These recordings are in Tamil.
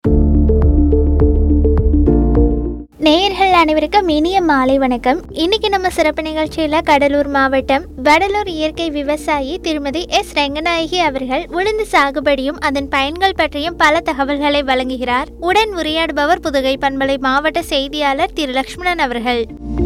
நேயர்கள் அனைவருக்கும் இனிய மாலை வணக்கம் இன்னைக்கு நம்ம சிறப்பு நிகழ்ச்சியில் கடலூர் மாவட்டம் வடலூர் இயற்கை விவசாயி திருமதி எஸ் ரெங்கநாயகி அவர்கள் உளுந்து சாகுபடியும் அதன் பயன்கள் பற்றியும் பல தகவல்களை வழங்குகிறார் உடன் உரையாடுபவர் புதுகை பண்பலை மாவட்ட செய்தியாளர் திரு லக்ஷ்மணன் அவர்கள்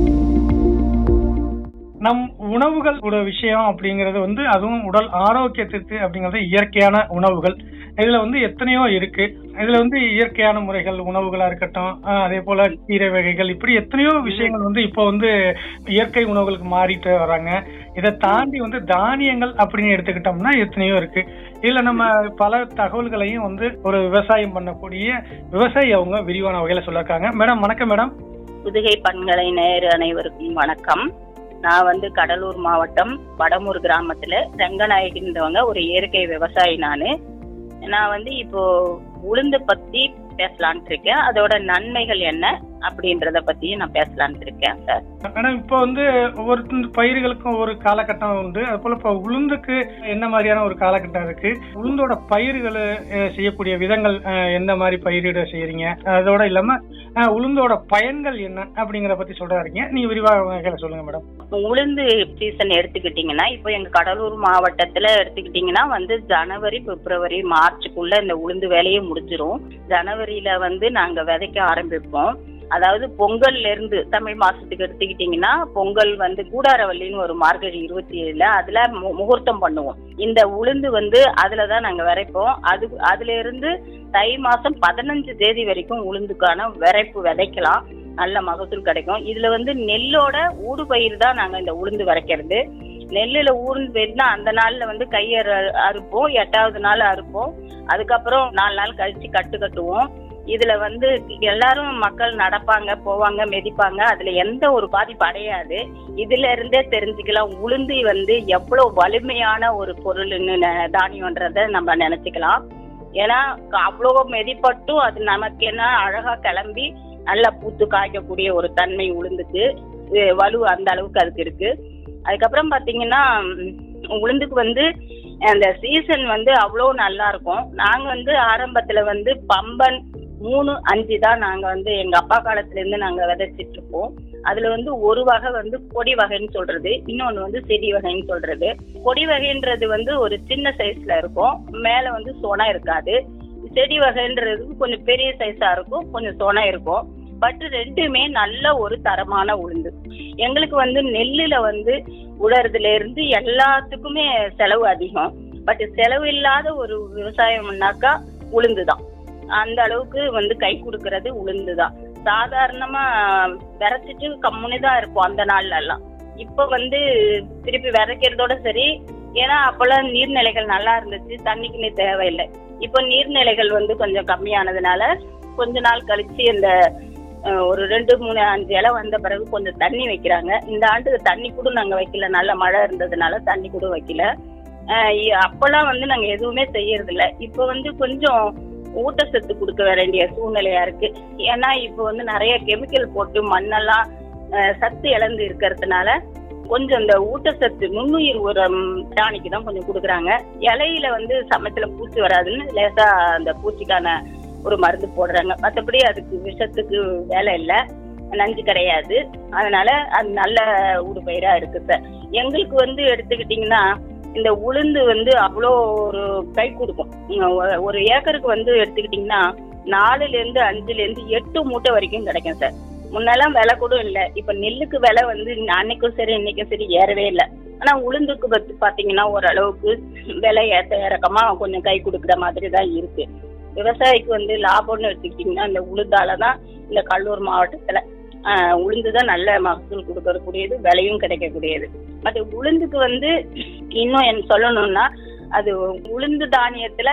நம் உணவுகள் ஒரு விஷயம் அப்படிங்கிறது வந்து அதுவும் உடல் ஆரோக்கியத்திற்கு அப்படிங்கிறது இயற்கையான உணவுகள் இதுல வந்து எத்தனையோ இருக்கு இதுல வந்து இயற்கையான முறைகள் உணவுகளா இருக்கட்டும் அஹ் அதே போல கீரை வகைகள் இப்படி எத்தனையோ விஷயங்கள் வந்து இப்போ வந்து இயற்கை உணவுகளுக்கு மாறிட்டு வராங்க இதை தாண்டி வந்து தானியங்கள் அப்படின்னு எடுத்துக்கிட்டோம்னா எத்தனையோ இருக்கு இதுல நம்ம பல தகவல்களையும் வந்து ஒரு விவசாயம் பண்ணக்கூடிய விவசாயி அவங்க விரிவான வகையில சொல்லிருக்காங்க மேடம் வணக்கம் மேடம் புதுகை பண்களை நேரு அனைவருக்கும் வணக்கம் நான் வந்து கடலூர் மாவட்டம் வடமூர் கிராமத்துல ரங்கநாயகின்றவங்க ஒரு இயற்கை விவசாயி நானு நான் வந்து இப்போ உளுந்து பத்தி பேசலான்ட்டு இருக்கேன் அதோட நன்மைகள் என்ன அப்படின்றத பத்தியும் நான் பேசலான்ட்டு இருக்கேன் சார் மேடம் இப்போ வந்து ஒவ்வொரு பயிர்களுக்கும் ஒரு காலகட்டம் உண்டு அது போல இப்போ உளுந்துக்கு என்ன மாதிரியான ஒரு காலகட்டம் இருக்கு உளுந்தோட பயிர்கள் அஹ், செய்யக்கூடிய விதங்கள் அஹ், எந்த மாதிரி பயிரிட செய்யறீங்க அதோட இல்லாம அஹ், உளுந்தோட பயன்கள் என்ன அப்படிங்கறத பத்தி சொல்றாருங்க நீங்க விரிவாக சொல்லுங்க மேடம் உளுந்து சீசன் எடுத்துக்கிட்டீங்கன்னா இப்போ எங்க கடலூர் மாவட்டத்துல எடுத்துக்கிட்டீங்கன்னா வந்து ஜனவரி பிப்ரவரி மார்ச்சுக்குள்ள இந்த உளுந்து வேலையை முடிஞ்சிரும் ஜனவரியில வந்து நாங்க விதைக்க ஆரம்பிப்போம் அதாவது பொங்கல்ல இருந்து தமிழ் மாசத்துக்கு எடுத்துக்கிட்டீங்கன்னா பொங்கல் வந்து கூடாரவல்லின்னு ஒரு மார்கழி இருபத்தி ஏழுல அதுல மு- முகூர்த்தம் பண்ணுவோம் இந்த உளுந்து வந்து அதுலதான் நாங்க விதைப்போம் அது அதுல இருந்து தை மாசம் பதினஞ்சு தேதி வரைக்கும் உளுந்துக்கான விதைப்பு விதைக்கலாம் நல்ல மகசூல் கிடைக்கும் இதுல வந்து நெல்லோட ஊடு பயிர் தான் நாங்க இந்த உளுந்து விதைக்கிறது நெல்லுல ஊர்ந்து போயிருந்தா அந்த நாள்ல வந்து கையறு அறுப்போம் எட்டாவது நாள் அறுப்போம் அதுக்கப்புறம் நாலு நாள் கழிச்சு கட்டு கட்டுவோம் இதுல வந்து எல்லாரும் மக்கள் நடப்பாங்க போவாங்க மெதிப்பாங்க அதுல எந்த ஒரு பாதிப்பு அடையாது இதுல இருந்தே தெரிஞ்சுக்கலாம் உளுந்து வந்து எவ்வளவு வலிமையான ஒரு பொருள்னு நெ- தானியம்ன்றத நம்ம நினைச்சுக்கலாம் ஏன்னா அவ்வளோ மெதிப்பட்டும் அது நமக்கு என்ன அழகா கிளம்பி நல்லா பூத்து காய்க்கக்கூடிய ஒரு தன்மை உளுந்துக்கு இது வலு அந்த அளவுக்கு அதுக்கு இருக்கு அதுக்கப்புறம் பாத்தீங்கன்னா ம், உளுந்துக்கு வந்து அந்த சீசன் வந்து அவ்வளோ நல்லா இருக்கும் நாங்க வந்து ஆரம்பத்துல வந்து பம்பன் மூணு அஞ்சு தான் நாங்க வந்து எங்க அப்பா காலத்துல இருந்து நாங்க விதைச்சிட்டு இருப்போம் அதுல வந்து ஒரு வகை வந்து கொடி வகைன்னு சொல்றது இன்னொன்னு வந்து செடி வகைன்னு சொல்றது கொடி வகைன்றது வந்து ஒரு சின்ன சைஸ்ல இருக்கும் மேல வந்து சொனா இருக்காது செடி வகைன்றது கொஞ்சம் பெரிய சைஸா இருக்கும் கொஞ்சம் சொனா இருக்கும் பட் ரெண்டுமே நல்ல ஒரு தரமான உளுந்து எங்களுக்கு வந்து நெல்லுல வந்து உழறதுல இருந்து எல்லாத்துக்குமே செலவு அதிகம் பட் செலவு இல்லாத ஒரு விவசாயம்னாக்கா உளுந்து தான் அந்த அளவுக்கு வந்து கை கொடுக்கறது உளுந்து தான் சாதாரணமா விதைச்சிட்டு கம்முனு தான் இருப்போம் அந்த நாள்ல எல்லாம் இப்ப வந்து திருப்பி விதைக்கிறதோட சரி ஏன்னா அப்பெல்லாம் நீர்நிலைகள் நல்லா இருந்துச்சு தண்ணிக்குன்னு தேவையில்லை இப்போ நீர்நிலைகள் வந்து கொஞ்சம் கம்மியானதுனால கொஞ்ச நாள் கழிச்சு இந்த அஹ், ஒரு ரெண்டு மூணு அஞ்சு இலை வந்த பிறகு கொஞ்சம் தண்ணி வைக்கிறாங்க இந்த ஆண்டு தண்ணி கூட நாங்க வைக்கல நல்ல மழை இருந்ததுனால தண்ணி கூட வைக்கல அஹ், இ- அப்பெல்லாம் வந்து நாங்க எதுவுமே செய்யறது இல்ல இப்போ வந்து கொஞ்சம் ஊட்டச்சத்து கொடுக்க வேண்டிய சூழ்நிலையா இருக்கு ஏன்னா இப்போ வந்து நிறைய கெமிக்கல் போட்டு மண்ணெல்லாம் அஹ், சத்து இழந்து இருக்கிறதுனால கொஞ்சம் இந்த ஊட்டச்சத்து நுண்ணுயிர் உரம் டானிக்கு தான் கொஞ்சம் கொடுக்குறாங்க இலையில வந்து சமயத்துல பூச்சி வராதுன்னு லேசா அந்த பூச்சிக்கான ஒரு மருந்து போடுறாங்க மற்றபடி அதுக்கு விஷத்துக்கு வேலை இல்லை நஞ்சு கிடையாது அதனால அது நல்ல ஊடுபயிரா இருக்கு சார் எங்களுக்கு வந்து எடுத்துக்கிட்டிங்கன்னா இந்த உளுந்து வந்து அவ்வளோ ஒரு கை கொடுக்கும் உம் ஒ- ஒரு ஏக்கருக்கு வந்து எடுத்துக்கிட்டிங்கன்னா நாலுல இருந்து அஞ்சுல இருந்து எட்டு மூட்டை வரைக்கும் கிடைக்கும் சார் முன்னெல்லாம் விலை கூட இல்லை இப்ப நெல்லுக்கு விலை வந்து அன்னைக்கும் சரி இன்னைக்கும் சரி ஏறவே இல்லை ஆனா உளுந்துக்கு பத்தி பாத்தீங்கன்னா ஓரளவுக்கு விலை ஏத்த இறக்கமா கொஞ்சம் கை கொடுக்குற மாதிரி தான் இருக்கு விவசாயிக்கு வந்து லாபம்னு எடுத்துக்கிட்டிங்கன்னா இந்த உளுந்தால தான் இந்த கடலூர் மாவட்டத்துல ஆஹ், உளுந்து தான் நல்ல மகசூல் கொடுக்கக்கூடியது விலையும் கிடைக்கக்கூடியது பட் உளுந்துக்கு வந்து இன்னும் என்ன சொல்லணும்னா அது உளுந்து தானியத்துல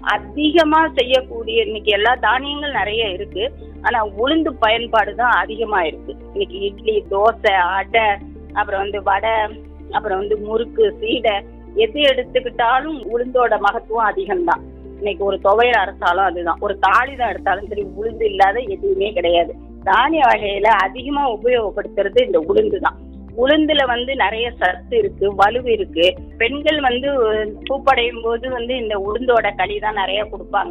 அதிகமா செய்யக்கூடிய இன்னைக்கு எல்லா தானியங்கள் நிறைய இருக்கு ஆனா உளுந்து பயன்பாடு தான் அதிகமா இருக்கு இன்னைக்கு இட்லி தோசை அடை அப்புறம் வந்து வடை அப்புறம் வந்து முறுக்கு சீடை எது எடுத்துக்கிட்டாலும் உளுந்தோட மகத்துவம் அதிகம்தான் இன்னைக்கு ஒரு துவையல் அரைச்சாலும் அதுதான் ஒரு தாளி தான் எடுத்தாலும் சரி உளுந்து இல்லாத எதுவுமே கிடையாது தானிய வகையில அதிகமா உபயோகப்படுத்துறது இந்த உளுந்து தான் உளுந்துல வந்து நிறைய சத்து இருக்கு வலு இருக்கு பெண்கள் வந்து பூப்படையும் போது வந்து இந்த உளுந்தோட களி தான் நிறைய கொடுப்பாங்க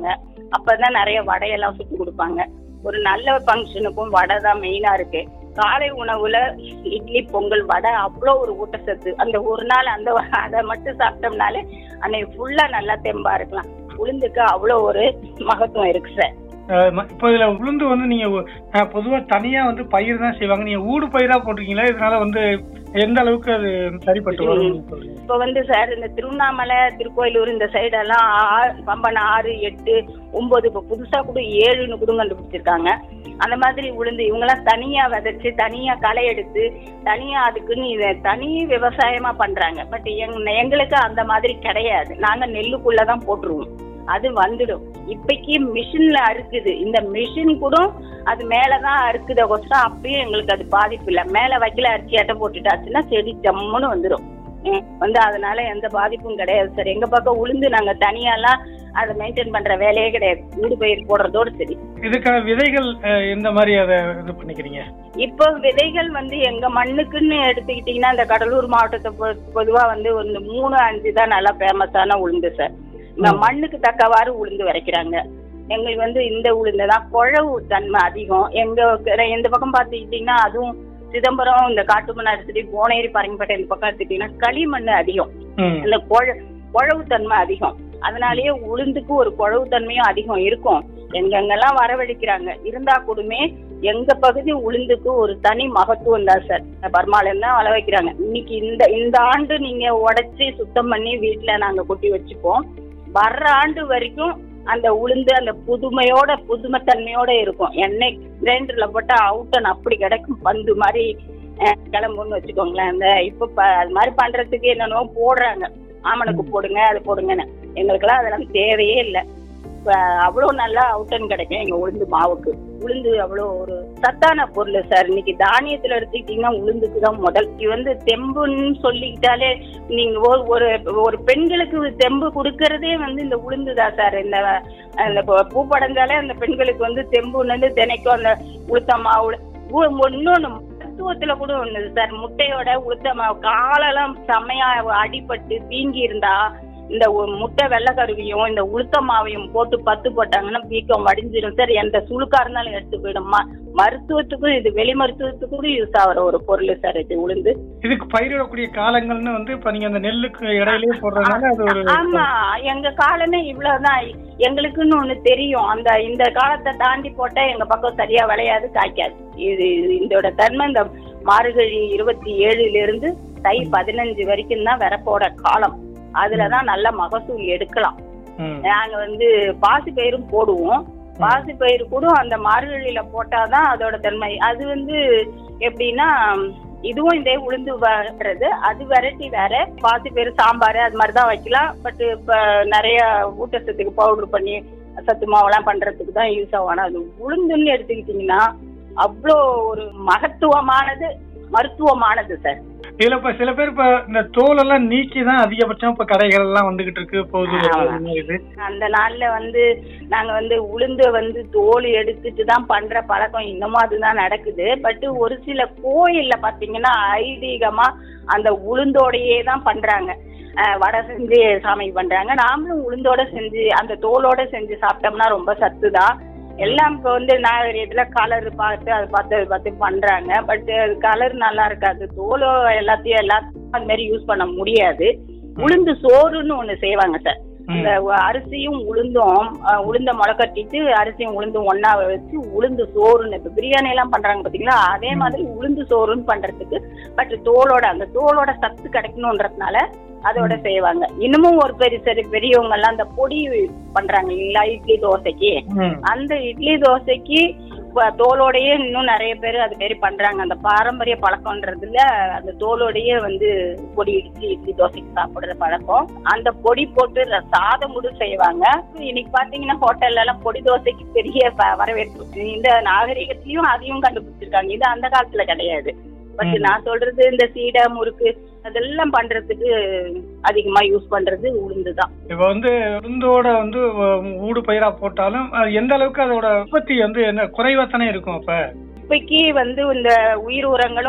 அப்பதான் நிறைய வடையெல்லாம் சுட்டு கொடுப்பாங்க ஒரு நல்ல ஃபங்க்ஷனுக்கும் வடை தான் மெயினா இருக்கு காலை உணவுல இட்லி பொங்கல் வடை அவ்வளோ ஒரு ஊட்டச்சத்து அந்த ஒரு நாள் அந்த அதை மட்டும் சாப்பிட்டோம்னாலே அன்னைக்கு ஃபுல்லா நல்லா தெம்பா இருக்கலாம் உளுந்துக்கு அவ்வளோ ஒரு மகத்துவம் இருக்கு சார் அஹ் ம- இப்போ இதுல உளுந்து வந்து நீங்க ஒ- அஹ் பொதுவா தனியா வந்து பயிர் தான் செய்வாங்க நீங்க ஊடு பயிரா போட்டிருக்கீங்களா இதனால வந்து எந்த அளவுக்கு அது சரிப்பட்டு வரும் சொல்றீங்க இப்போ வந்து சார் இந்த திருவண்ணாமலை திருக்கோயிலூர் இந்த சைடெல்லாம் ஆ- பம்பன் ஆறு எட்டு ஒன்பது இப்போ புதுசா கூட ஏழுன்னு கூட கண்டுபிடிச்சிருக்காங்க அந்த மாதிரி உளுந்து இவங்கெல்லாம் தனியா விதைச்சு தனியா களை எடுத்து தனியா அதுக்குன்னு இதை தனி விவசாயமா பண்றாங்க பட் எங் எங்களுக்கு அந்த மாதிரி கிடையாது நாங்க நெல்லுக்குள்ள தான் போட்டுருவோம் அது வந்துடும் இப்பைக்கு மிஷின்ல அறுக்குது இந்த மிஷின் கூட அது மேலதான் அறுக்குத கொசரம் அப்பயும் எங்களுக்கு அது பாதிப்பு இல்லை மேல வைக்கல அரிசி அட்டை போட்டுட்டாச்சுன்னா செடி ஜம்முன்னு வந்துடும் ம், வந்து அதனால எந்த பாதிப்பும் கிடையாது சார் எங்க பக்கம் உளுந்து நாங்க தனியாலாம் அதை மெயின்டைன் பண்ற வேலையே கிடையாது ஊடு பயிர் போடுறதோடு சரி இதுக்கான விதைகள் அஹ், எந்த மாதிரி அதை இது பண்ணிக்கிறீங்க இப்போ விதைகள் வந்து எங்க மண்ணுக்குன்னு எடுத்துக்கிட்டீங்கன்னா இந்த கடலூர் மாவட்டத்தை பொ- பொதுவா வந்து ஒரு மூணு அஞ்சு தான் நல்லா ஃபேமஸான உளுந்து சார் இந்த ம். மண்ணுக்கு தக்கவாறு உளுந்து விதைக்கிறாங்க எங்களுக்கு வந்து இந்த உளுந்து தான் குழவு தன்மை அதிகம் எங்க க- இந்த பக்கம் பார்த்துக்கிட்டீங்கன்னா அதுவும் சிதம்பரம் இந்த காட்டுமன்னார் எடுத்துட்டு போனேரி பரங்கிப்பேட்டை இந்த பக்கம் எடுத்துக்கிட்டீங்கன்னா களிமண் அதிகம் ம். இந்த குழ குழவு தன்மை அதிகம் அதனாலயே உளுந்துக்கு ஒரு குழவு தன்மையும் அதிகம் இருக்கும் எங்கெங்கெல்லாம் வரவழைக்கிறாங்க இருந்தா கூடமே எங்க பகுதி உளுந்துக்கு ஒரு தனி மகத்துவம் தான் சார் பர்மால தான் வள வைக்கிறாங்க இன்னைக்கு இந்த இந்த ஆண்டு நீங்க உடைச்சி சுத்தம் பண்ணி வீட்டுல நாங்க கொட்டி வச்சுப்போம் வர்ற ஆண்டு வரைக்கும் அந்த உளுந்து அந்த புதுமையோட புதுமைத்தன்மையோட இருக்கும் எண்ணெய் கிரைண்டர்ல போட்டா அவுட்டன் அப்படி கிடைக்கும் பந்து மாதிரி அஹ், கிளம்புன்னு வச்சுக்கோங்களேன் அந்த இப்ப ப- அது மாதிரி பண்றதுக்கு என்னென்னவோ போடுறாங்க ஆமணக்கு போடுங்க அது போடுங்கன்னு எங்களுக்கெல்லாம் அதெல்லாம் தேவையே இல்லை இப்ப அவ்வளோ நல்லா அவுட்டன் கிடைக்கும் எங்க உளுந்து மாவுக்கு உளுந்து அவ்வளோ ஒரு சத்தான பொருள் சார் இன்னைக்கு தானியத்துல எடுத்துக்கிட்டீங்கன்னா உளுந்துக்கு தான் முதல் இது வந்து தெம்புன்னு சொல்லிக்கிட்டாலே நீங்க ஒரு ஒரு ஒரு பெண்களுக்கு தெம்பு கொடுக்கறதே வந்து இந்த உளுந்து தான் சார் இந்த அந்த பூ- பூ படைஞ்சாலே அந்த பெண்களுக்கு வந்து தெம்புன்னு வந்து தினைக்கும் அந்த உளுத்த மாவு இன்னொன்னு மருத்துவத்துல கூட ஒண்ணு சார் முட்டையோட உளுத்த மாவு காலெல்லாம் செம்மையா அடிபட்டு வீங்கி இருந்தா இந்த ஒ- முட்டை வெள்ளைக்கருவியும் இந்த உளுத்த மாவையும் போட்டு பத்து போட்டாங்கன்னா வீக்கம் வடிஞ்சிடும் சார் எந்த சுளுக்கா இருந்தாலும் எடுத்து போயிடும் ம- மருத்துவத்துக்கும் இது வெளி மருத்துவத்துக்கும் கூட யூஸ் ஆகிற ஒரு பொருள் சார் இது உளுந்து இதுக்கு பயிரிடக்கூடிய காலங்கள்னு வந்து இப்ப நீங்க அந்த நெல்லுக்கு இடையிலேயே போடுறதுனால அது ஒரு ஆமா எங்க காலமே இவ்வளவுதான் எங்களுக்குன்னு ஒண்ணு தெரியும் அந்த இந்த காலத்தை தாண்டி போட்டா எங்க பக்கம் சரியா விளையாது காய்க்காது இது இதோட தன்மை இந்த மார்கழி இருபத்தி ஏழுல இருந்து தை பதினஞ்சு வரைக்கும் தான் வரப்போட காலம் அதுலதான் நல்ல மகசூல் எடுக்கலாம் ம். நாங்க வந்து பாசி பயிரும் போடுவோம் பாசி பயிர் கூட அந்த மார்கழியில போட்டாதான் அதோட தன்மை அது வந்து எப்படின்னா இதுவும் இதே உளுந்து வர்றது அது வெரைட்டி வேற பாசி பயிர் சாம்பார் அது மாதிரி தான் வைக்கலாம் பட் இப்ப நிறைய ஊட்டச்சத்துக்கு பவுடர் பண்ணி சத்து மாவெல்லாம் பண்றதுக்கு தான் யூஸ் ஆகும் ஆனா அது உளுந்துன்னு எடுத்துக்கிட்டீங்கன்னா அவ்வளோ ஒரு மகத்துவமானது மருத்துவமானது சார் இதுல இப்ப சில பேர் இப்ப இந்த தோல் எல்லாம் நீக்கி தான் அதிகபட்சம் இப்ப கடைகள் எல்லாம் வந்துகிட்டு இருக்கு போகுது ஆமா. வருது, இது அந்த நாள்ல வந்து நாங்க வந்து உளுந்து வந்து தோல் எடுத்துட்டு தான் பண்ற பழக்கம் இன்னமும் அதுதான் நடக்குது பட் ஒரு சில கோயில்ல பாத்தீங்கன்னா ஐதீகமா அந்த உளுந்தோடையே தான் பண்றாங்க அஹ் வடை செஞ்சு சாமி பண்றாங்க நாமளும் உளுந்தோட செஞ்சு அந்த தோலோட செஞ்சு சாப்பிட்டோம்னா ரொம்ப சத்து தான் எல்லாம் இப்போ வந்து நாகரீகத்துல கலர் பார்த்து அதை பார்த்து அதை பார்த்து பண்றாங்க பட் கலர் நல்லா இருக்காது தோலோ எல்லாத்தையும் எல்லாத்தையும் அது மாதிரி யூஸ் பண்ண முடியாது உளுந்து சோறுன்னு ஒண்ணு செய்வாங்க சார் ம். இந்த அரிசியும் உளுந்தும் அஹ், உளுந்த முளை கட்டிட்டு அரிசியும் உளுந்தும் ஒண்ணா வச்சு உளுந்து சோறுன்னு இப்ப பிரியாணி எல்லாம் பண்றாங்க பாத்தீங்களா அதே மாதிரி உளுந்து சோறுன்னு பண்றதுக்கு பட் தோலோட அந்த தோலோட சத்து கிடைக்கணுன்றதுனால அதோட செய்வாங்க இன்னமும் ஒரு பெரிய சரி பெரியவங்க எல்லாம் அந்த பொடி பண்றாங்க இல்லைங்களா இட்லி தோசைக்கு ம். அந்த இட்லி தோசைக்கு ப- தோலோடயே இன்னும் நிறைய பேர் அது மாரி பண்றாங்க அந்த பாரம்பரிய பழக்கம்ன்றதுல அந்த தோலோடயே வந்து பொடி இட்லி இட்லி தோசைக்கு சாப்பிடுற பழக்கம் அந்த பொடி போட்டு ர- சாதம் கூட செய்வாங்க இன்னைக்கு பாத்தீங்கன்னா ஹோட்டல்ல எல்லாம் பொடி தோசைக்கு பெரிய ப- வரவேற்பு இந்த நாகரிகத்திலயும் அதையும் கண்டுபிடிச்சிருக்காங்க இது அந்த காலத்துல கிடையாது பட் ம். நான் சொல்றது இந்த சீடை முறுக்கு அதெல்லாம் பண்றதுக்கு அதிகமா யூஸ் பண்றது உளுந்து தான் இப்ப வந்து உளுந்தோட வந்து அஹ், ஊடு பயிரா போட்டாலும் அஹ், எந்த அளவுக்கு அதோட உற்பத்தி வந்து என்ன குறைவா தானே இருக்கும் அப்ப இப்பைக்கு வந்து இந்த உயிர் உரங்களும்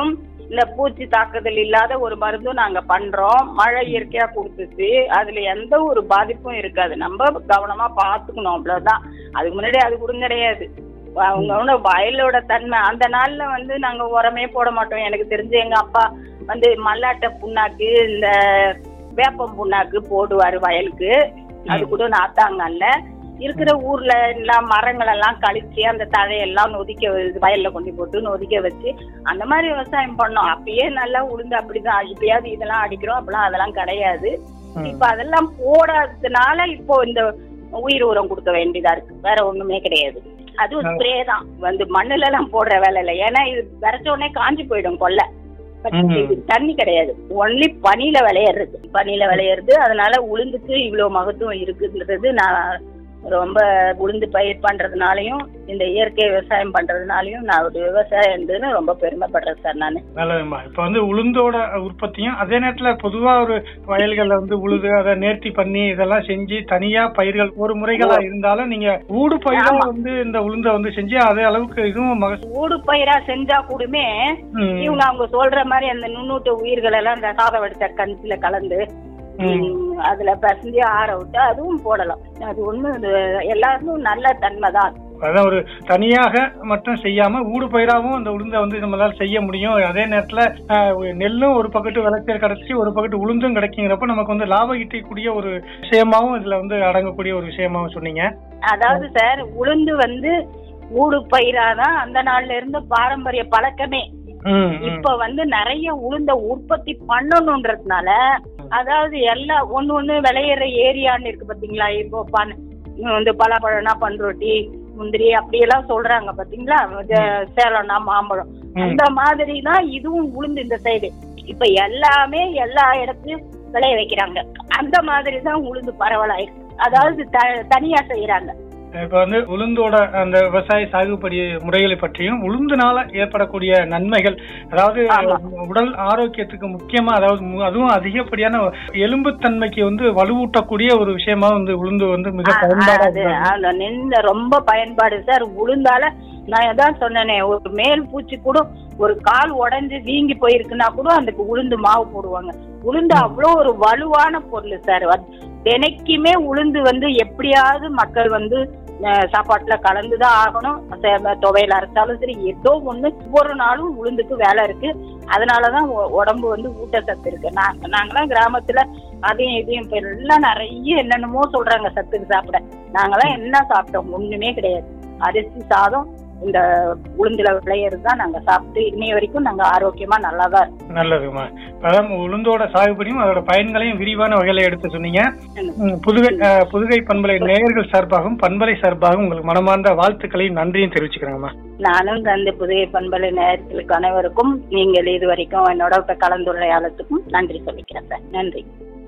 இந்த பூச்சி தாக்குதல் இல்லாத ஒரு மருந்தும் நாங்க பண்றோம் மழை இயற்கையா கொடுத்துச்சு அதுல எந்த ஒரு பாதிப்பும் இருக்காது நம்ம கவனமா பாத்துக்கணும் அவ்வளவுதான் அதுக்கு முன்னாடி அது கூட கிடையாது அவங்க வந்து வயலோட தன்மை அந்த நாள்ல வந்து நாங்க உரமே போட மாட்டோம் எனக்கு தெரிஞ்சு எங்க அப்பா வந்து மல்லாட்டை புண்ணாக்கு இந்த வேப்பம் புண்ணாக்கு போடுவாரு வயலுக்கு அது கூட நாத்தாங்கல்ல இருக்கிற ஊர்ல எல்லாம் மரங்கள் எல்லாம் கழிச்சு அந்த தழையெல்லாம் நொதிக்க வ- வயல்ல கொண்டு போட்டு நொதிக்க வச்சு அந்த மாதிரி விவசாயம் பண்ணோம் அப்பயே நல்லா உளுந்து அப்படிதான் இப்பயாவது இதெல்லாம் அடிக்கிறோம் அப்பெல்லாம் அதெல்லாம் கிடையாது ம். இப்ப அதெல்லாம் போடாததுனால இப்போ இந்த உயிர் உரம் கொடுக்க வேண்டியதா இருக்கு வேற ஒண்ணுமே கிடையாது அதுவும் ஸ்ப்ரே தான் வந்து மண்ணுல எல்லாம் போடுற வேலை இல்லை ஏன்னா இது விரைச்ச உடனே காஞ்சு போயிடும் கொல்லை But ம். இது தண்ணி கிடையாது ஒன்லி பனியில விளையிறது பனியில விளையிறது அதனால உளுந்துக்கு இவ்வளவு மகத்துவம் இருக்குன்றது நான் ரொம்ப உளுந்து பயிர் பண்றதுனாலயும் இந்த இயற்கை விவசாயம் பண்றதுனாலயும் நான் ஒரு விவசாயம்னு ரொம்ப பெருமைப்படுறேன் சார் நான் நல்லதும்மா இப்ப வந்து உளுந்தோட உற்பத்தியும் அதே நேரத்துல பொதுவா ஒரு வயல்கள்ல வந்து உழுது அதை நேர்த்தி பண்ணி இதெல்லாம் செஞ்சு தனியா பயிர்கள் ஒரு முறைகளா இருந்தாலும் நீங்க ஊடு பயிரா ஆமா. வந்து இந்த உளுந்த வந்து செஞ்சு அதே அளவுக்கு இதுவும் மக ஊடு பயிரா செஞ்சா கூடமே ம், இவங்க அவங்க சொல்ற மாதிரி அந்த நுண்ணூட்ட உயிர்கள் எல்லாம் இந்த சாதம் வடித்த கஞ்சில கலந்து ம். ம், அதுல பசஞ்சு ஆற விட்டு அதுவும் போடலாம் அது ஒண்ணு இது எல்லாருக்கும் நல்ல தன்மை தான் அதான் ஒரு தனியாக மட்டும் செய்யாம ஊடு பயிராவும் அந்த உளுந்த வந்து நம்மளால செய்ய முடியும் அதே நேரத்துல ஆஹ், ஒரு நெல்லும் ஒரு பக்கத்து விளைச்சல் கிடைச்சி ஒரு பக்கத்து உளுந்தும் கிடைக்குங்கிறப்ப நமக்கு வந்து லாபம் ஈட்டக்கூடிய ஒரு விஷயமாவும் இதுல வந்து அடங்கக்கூடிய ஒரு விஷயமாவும் சொன்னீங்க அதாவது சார் உளுந்து வந்து ஊடு பயிராதான் அந்த நாள்ல இருந்த பாரம்பரிய பழக்கமே ம், ம். இப்ப வந்து நிறைய உளுந்த உற்பத்தி பண்ணணும்ன்றதுனால அதாவது எல்லா ஒண்ணு ஒண்ணு விளையிற ஏரியான்னு இருக்கு பாத்தீங்களா இப்போ பன் வந்து பலாப்பழம்னா பண்ருட்டி முந்திரி அப்படியெல்லாம் சொல்றாங்க பாத்தீங்களா இது சேலம்னா மாம்பழம் ம். அந்த மாதிரி தான் இதுவும் உளுந்து இந்த சைடு இப்ப எல்லாமே எல்லா இடத்துலயும் விளைய வைக்கிறாங்க அந்த மாதிரி தான் உளுந்து பரவலாயிருக்கு அதாவது த- தனியா செய்யறாங்க இப்ப வந்து உளுந்தோட அந்த விவசாய சாகுபடி முறைகளை பற்றியும் உளுந்துனால ஏற்படக்கூடிய நன்மைகள் அதாவது ஆமா. உடல் ஆரோக்கியத்துக்கு முக்கியமா அதாவது மு- அதுவும் அதிகப்படியான எலும்புத்தன்மைக்கு வந்து வலுவூட்டக்கூடிய ஒரு விஷயமா வந்து உளுந்து வந்து மிக பயன்பாடா அது இருக்கு. அந்த நெல்ல ரொம்ப பயன்பாடு சார் உளுந்தால நான் அதான் சொன்னேனே ஒரு மேல் பூச்சி கூட ஒரு கால் உடைஞ்சு வீங்கி போயிருக்குன்னா கூட அதுக்கு உளுந்து மாவு போடுவாங்க உளுந்து அவ்வளோ ஒரு வலுவான பொருள் சார் தினைக்குமே உளுந்து வந்து எப்படியாவது மக்கள் வந்து அஹ், சாப்பாட்டுல கலந்துதான் ஆகணும் சே- துவையல் அரைச்சாலும் சரி ஏதோ ஒண்ணு ஒவ்வொரு நாளும் உளுந்துக்கு வேலை இருக்கு அதனாலதான் உ- உடம்பு வந்து ஊட்டச்சத்து இருக்கு நாங்க நாங்களாம் கிராமத்துல அதையும் இதையும் இப்ப எல்லாம் நிறைய என்னென்னமோ சொல்றாங்க சத்துக்கு சாப்பிட நாங்களாம் என்ன சாப்பிட்டோம் ஒண்ணுமே கிடையாது அரிசி சாதம் இந்த உளுந்துல விளையிறது தான் நாங்க சாப்பிட்டு இன்னைய வரைக்கும் நாங்க ஆரோக்கியமா நல்லா தான் இருக்கோம் நல்லதுமா அதான் உளுந்தோட சாகுபடியும் அதோட பயன்களையும் விரிவான வகையில எடுத்து சொன்னீங்க ம், புதுகை அஹ், புதுகை பண்பலை நேயர்கள் சார்பாகவும் பண்பலை சார்பாகவும் உங்களுக்கு மனமார்ந்த வாழ்த்துக்களையும் நன்றியும் தெரிவிச்சுக்கிறேங்கம்மா நானும் தந்தை புதிய பண்பலை நேயர்களுக்கு அனைவருக்கும் நீங்கள் இது வரைக்கும் என்னோட இப்ப கலந்துரையாடத்துக்கும் நன்றி சொல்லிக்கிறேன் சார் நன்றி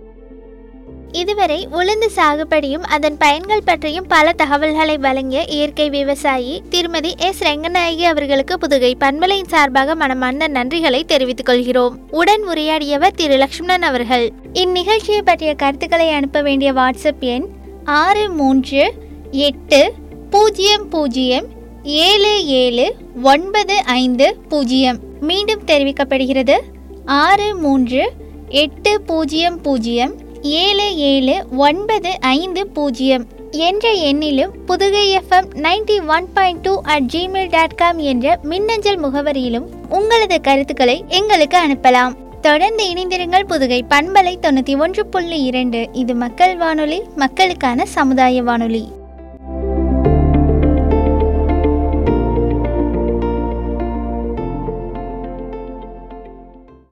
இதுவரை உளுந்து சாகுபடியும் அதன் பயன்கள் பற்றியும் பல தகவல்களை வழங்கிய இயற்கை விவசாயி திருமதி எஸ் ரெங்கநாயகி அவர்களுக்கு புதுகை பண்பலையின் சார்பாக மனமார்ந்த நன்றிகளை தெரிவித்துக் கொள்கிறோம் உடன் உரையாடியவர் திரு லக்ஷ்மணன் அவர்கள் இந்நிகழ்ச்சியை பற்றிய கருத்துக்களை அனுப்ப வேண்டிய வாட்ஸ்அப் எண் ஆறு மூன்று எட்டு பூஜ்ஜியம் பூஜ்ஜியம் ஏழு ஏழு ஒன்பது ஐந்து பூஜ்ஜியம் மீண்டும் தெரிவிக்கப்படுகிறது ஆறு மூன்று எட்டு பூஜ்ஜியம் பூஜ்ஜியம் ஏழு ஏழு ஒன்பது ஐந்து பூஜ்ஜியம் என்ற எண்ணிலும் Pudugai FM ninety one point two at Gmail dot com என்ற மின்னஞ்சல் முகவரியிலும் உங்களது கருத்துக்களை எங்களுக்கு அனுப்பலாம் தொடர்ந்து இணைந்திருங்கள் புதுகை பண்பலை தொண்ணூற்றி ஒன்று புள்ளி இரண்டு இது மக்கள் வானொலி மக்களுக்கான சமுதாய வானொலி